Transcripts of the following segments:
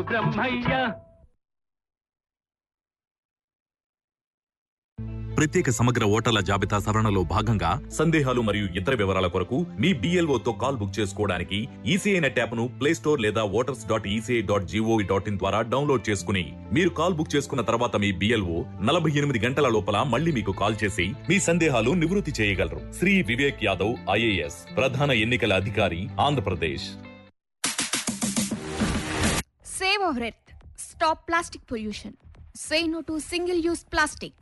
బ్రహ్మయ్య ప్రత్యేక సమగ్ర ఓటర్ల జాబితా సవరణలో భాగంగా సందేహాలు మరియు ఇతర వివరాల కొరకు మీ BLO తో కాల్ బుక్ చేసుకోవడానికి ఈసీఐ నెట్ యాప్ను ప్లే స్టోర్ లేదా voters dot ECI dot GOV dot in ద్వారా డౌన్లోడ్ చేసుకుని మీరు కాల్ బుక్ చేసుకున్న తర్వాత మీ బిఎల్ఓ నలభై ఎనిమిది గంటల లోపల మళ్ళీ మీకు కాల్ చేసి మీ సందేహాలు నివృత్తి చేయగలరు శ్రీ వివేక్ యాదవ్ ఐఏఎస్ ప్రధాన ఎన్నికల అధికారి Andhra Pradesh Save our earth. Stop plastic pollution. Say no to single use plastic.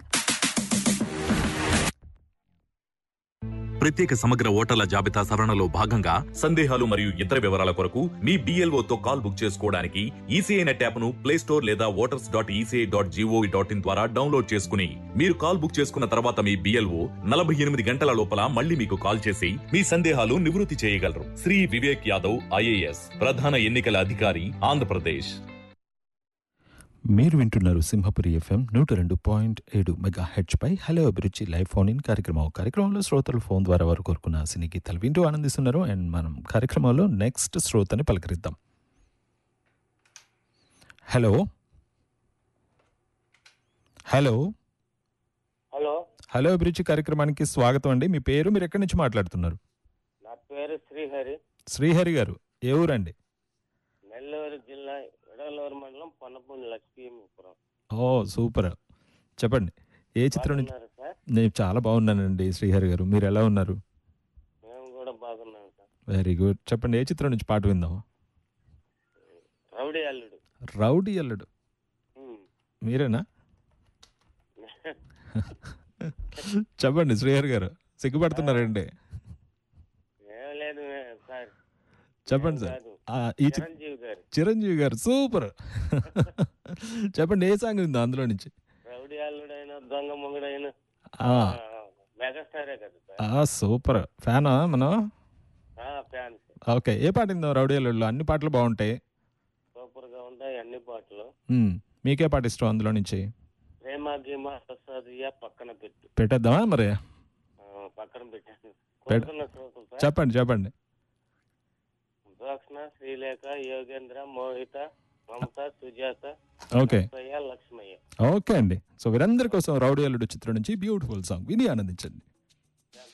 ప్రత్యేక సమగ్ర ఓటర్ల జాబితా సవరణలో భాగంగా సందేహాలు మరియు ఇతర వివరాల కొరకు మీ BLO తో కాల్ బుక్ చేసుకోవడానికి ఈసీఐ నెట్ యాప్ను ప్లే స్టోర్ లేదా voters dot ECI dot GOV dot in ద్వారా డౌన్లోడ్ చేసుకుని మీరు కాల్ బుక్ చేసుకున్న తర్వాత మీ బిఎల్ఓ నలభై ఎనిమిది గంటల లోపల మళ్ళీ మీకు కాల్ చేసి మీ సందేహాలు నివృత్తి చేయగలరు శ్రీ వివేక్ యాదవ్ ఐఏఎస్ ప్రధాన ఎన్నికల అధికారి ఆంధ్రప్రదేశ్ మీరు వింటున్నారు సింహపురి ఎఫ్ఎం నూట రెండు పాయింట్ ఏడు మెగా హెచ్ పై hello Abhiruchi live phone in కార్యక్రమం కార్యక్రమంలో శ్రోతలు ఫోన్ ద్వారా వారు కోరుకున్న సినీ గీతాలు వింటూ ఆనందిస్తున్నారు అండ్ మనం కార్యక్రమంలో నెక్స్ట్ శ్రోతని పలకరిద్దాం hello hello hello hello Abhiruchi కార్యక్రమానికి స్వాగతం అండి మీ పేరు మీరు ఎక్కడి నుంచి మాట్లాడుతున్నారు నా పేరు శ్రీహరి శ్రీహరి గారు ఏ ఊరండి నెల్లూరు జిల్లా ఎడలూరు మండలం పన్నపూడి లక్ష్మీపురం ఓ సూపర్ చెప్పండి ఏ చిత్రం నుంచి బాగున్నారు సార్ నేను చాలా బాగున్నానండి శ్రీహరి గారు మీరు ఎలా ఉన్నారు మేము కూడా బాగున్నాం సార్ వెరీ గుడ్ చెప్పండి ఏ చిత్రం నుంచి పాట విందాం రౌడీ అల్లుడు రౌడీ అల్లుడు ఉమ్. మీరేనా చెప్పండి శ్రీహరి గారు సిగ్గుపడుతున్నారండి ఏం లేదు మే- సార్ చెప్పండి ఏం సార్ కాదు. ఆ, ఈ చి- చిరంజీవి గారు చిరంజీవి గారు సూపర్ చెప్పండి ఏ సాంగ్ ఉందో అందులో నుంచి రౌడీ అల్లుడైన దొంగ మొగుడైన ఆ, మెగాస్టారే కదా సార్ ఆ, సూపర్ ఫ్యానా మనం ఫ్యాన్ ఓకే ఏ పాట విందాం రౌడీ అల్లుడులో అన్ని పాటలు బాగుంటాయి సూపర్ గా ఉంటాయి అన్ని పాటలు మ్మ్. మీకే పాట ఇష్టం అందులో నుంచి ప్రేమ గీమ ప్రసాదియ పక్కన పెట్టు పెట్టేద్దామా మరి ఆ, పక్కన పెట్టాను కోరుకున్న శ్రోతలు సార్ చెప్పండి చెప్పండి దోక్షణ శ్రీలేఖ యోగేంద్ర మోహిత మమత సుజాత ఓకే లక్ష్మయ్య ఓకే అండి సో వీరందరి కోసం రౌడీ అల్లుడు చిత్రం నుంచి బ్యూటిఫుల్ సాంగ్ విని ఆనందించండి